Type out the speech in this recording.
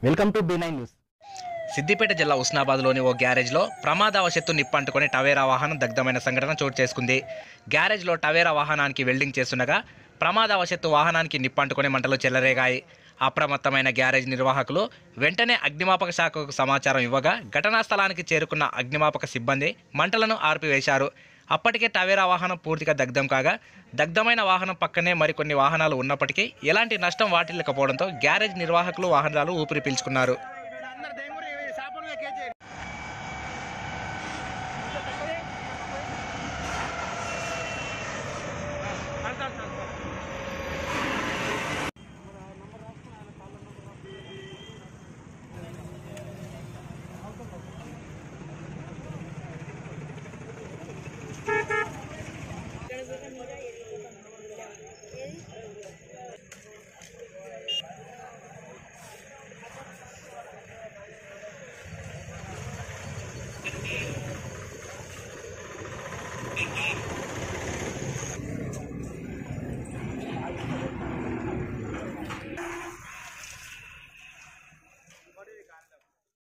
welcome to B nine news Siddipet జిల్లా ఉస్నాబాద్లోని ఓ గ్యారేజ్లో ప్రమాదవశత్తు నిప్పంటుకొని Tavera వాహనం దగ్ధమైన సంఘటన చోటు చేసుకుంది గ్యారేజ్లో టవేరా వాహనానికి వెల్డింగ్ చేస్తుండగా ప్రమాదవశత్తు వాహనానికి నిప్పంటుకొని మంటలు చెలరేగాయి అప్రమత్తమైన గ్యారేజ్ నిర్వాహకులు వెంటనే అగ్నిమాపక శాఖకు సమాచారం ఇవ్వగా ఘటనా స్థలానికి చేరుకున్న అగ్నిమాపక సిబ్బంది మంటలను ఆర్పివేశారు అప్పటికే టవేరా వాహనం పూర్తిగా దగ్ధం కాగా దగ్ధమైన వాహనం పక్కనే మరికొన్ని వాహనాలు ఉన్నప్పటికీ ఎలాంటి నష్టం వాటిల్లకపోవడంతో గ్యారేజ్ నిర్వాహకులు వాహనాలు ఊపిరి పీల్చుకున్నారు